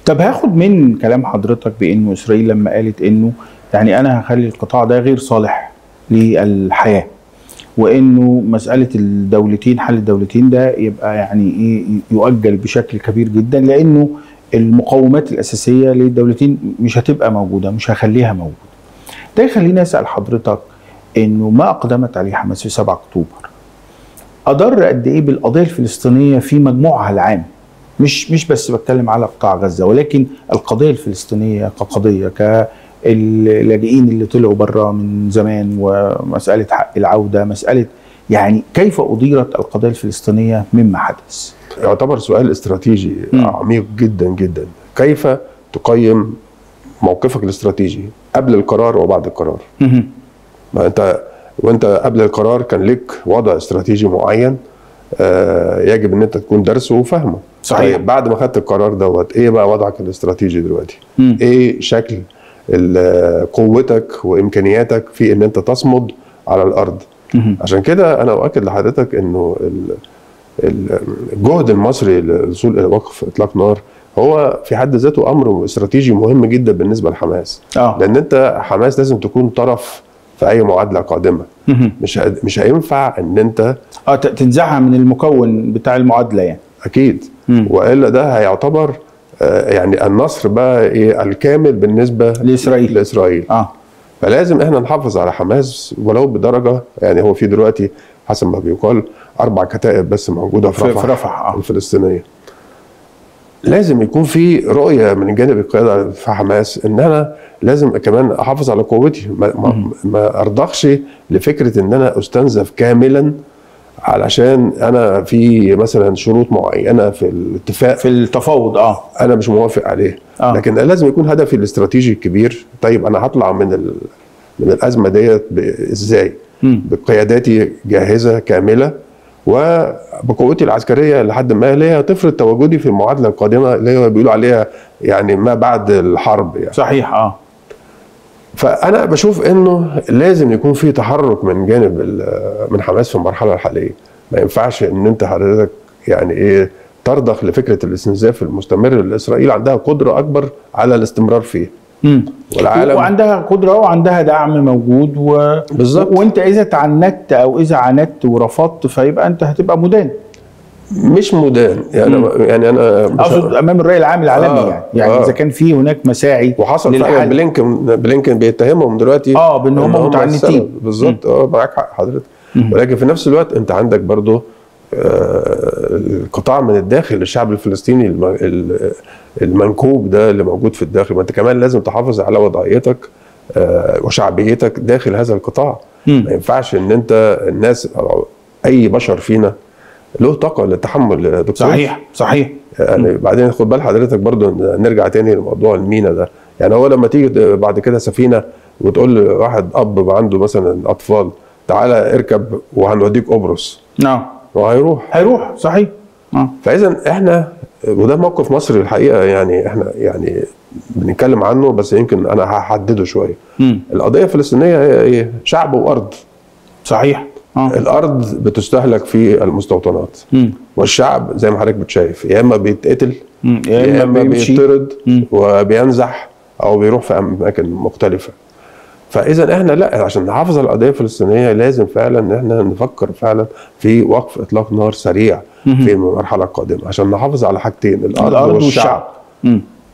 طب هاخد من كلام حضرتك بانه اسرائيل لما قالت انه يعني انا هخلي القطاع ده غير صالح للحياه وانه مساله الدولتين حل الدولتين ده يبقى يعني ايه يؤجل بشكل كبير جدا لانه المقومات الاساسيه للدولتين مش هتبقى موجوده مش هخليها موجوده. ده يخليني اسال حضرتك انه ما اقدمت عليه حماس في 7 اكتوبر اضر قد ايه بالقضيه الفلسطينيه في مجموعها العام مش مش بس بتكلم على قطاع غزه ولكن القضيه الفلسطينيه كقضيه كاللاجئين اللي طلعوا بره من زمان ومساله حق العوده مساله يعني كيف اديرت القضيه الفلسطينيه مما حدث؟ يعتبر سؤال استراتيجي م. عميق جدا جدا كيف تقيم موقفك الاستراتيجي قبل القرار وبعد القرار م. ما انت وانت قبل القرار كان لك وضع استراتيجي معين آه يجب ان انت تكون درسه وفاهمه صحيح. طيب بعد ما خدت القرار دوت ايه بقى وضعك الاستراتيجي دلوقتي م. ايه شكل قوتك وامكانياتك في ان انت تصمد على الارض م. عشان كده انا اؤكد لحضرتك انه الجهد المصري للوصول الى وقف اطلاق نار هو في حد ذاته امر استراتيجي مهم جدا بالنسبه لحماس اه لان انت حماس لازم تكون طرف في اي معادله قادمه م. مش مش هينفع ان انت اه ت- تنزعها من المكون بتاع المعادله يعني اكيد م. والا ده هيعتبر آه، يعني النصر بقى ايه الكامل بالنسبه لإسرائيل. لاسرائيل اه فلازم احنا نحافظ على حماس ولو بدرجه يعني هو في دلوقتي حسب ما بيقال اربع كتائب بس موجوده في في- رفح, في رفح، آه. الفلسطينيه لازم يكون في رؤيه من جانب القياده في حماس ان انا لازم كمان احافظ على قوتي ما, ما, ما ارضخش لفكره ان انا استنزف كاملا علشان انا في مثلا شروط معينه في الاتفاق في التفاوض اه انا مش موافق عليه آه. لكن لازم يكون هدفي الاستراتيجي الكبير طيب انا هطلع من ال... من الازمه ديت ب- ازاي مم. بقياداتي جاهزه كامله وبقوتي العسكريه لحد ما اللي هي تفرض تواجدي في المعادله القادمه اللي هو بيقولوا عليها يعني ما بعد الحرب يعني صحيح اه فانا بشوف انه لازم يكون في تحرك من جانب ال- من حماس في المرحله الحاليه ما ينفعش ان انت حضرتك يعني ايه ترضخ لفكره الاستنزاف المستمر لاسرائيل عندها قدره اكبر على الاستمرار فيه مم. والعالم وعندها قدره وعندها دعم موجود و... بالظبط. وانت اذا تعنت او اذا عاندت ورفضت فيبقى انت هتبقى مدان مش مدان يعني مم. يعني انا مش اقصد امام الراي العام العالمي آه، يعني يعني آه. اذا كان في هناك مساعي وحصل فعلا للحل. بلينكن بلينكن بيتهمهم دلوقتي آه، بإن هم متعنتين. السبب. بالظبط اه معاك حق حضرتك ولكن في نفس الوقت انت عندك برضه آه، القطاع من الداخل الشعب الفلسطيني الم- ال- المنكوب ده اللي موجود في الداخل ما انت كمان لازم تحافظ على وضعيتك آه، وشعبيتك داخل هذا القطاع مم. ما ينفعش ان انت الناس أو اي بشر فينا له طاقه للتحمل يا دكتور صحيح صحيح يعني بعدين خد بال حضرتك برضو إن نرجع تاني لموضوع المينا ده يعني هو لما تيجي بعد كده سفينه وتقول لواحد اب عنده مثلا اطفال تعالى اركب وهنوديك قبرص نعم وهيروح هيروح صحيح اه فاذا احنا وده موقف مصري الحقيقه يعني احنا يعني بنتكلم عنه بس يمكن انا هحدده شويه مم. القضيه الفلسطينيه هي ايه شعب وارض صحيح اه الارض بتستهلك في المستوطنات مم. والشعب زي ما حضرتك بتشايف يا اما بيتقتل مم. يا اما بيمشي. بيطرد مم. وبينزح او بيروح في اماكن مختلفه فاذا احنا لا عشان نحافظ على القضيه الفلسطينيه لازم فعلا ان احنا نفكر فعلا في وقف اطلاق نار سريع في المرحله القادمه عشان نحافظ على حاجتين الارض, الارض والشعب, والشعب مم.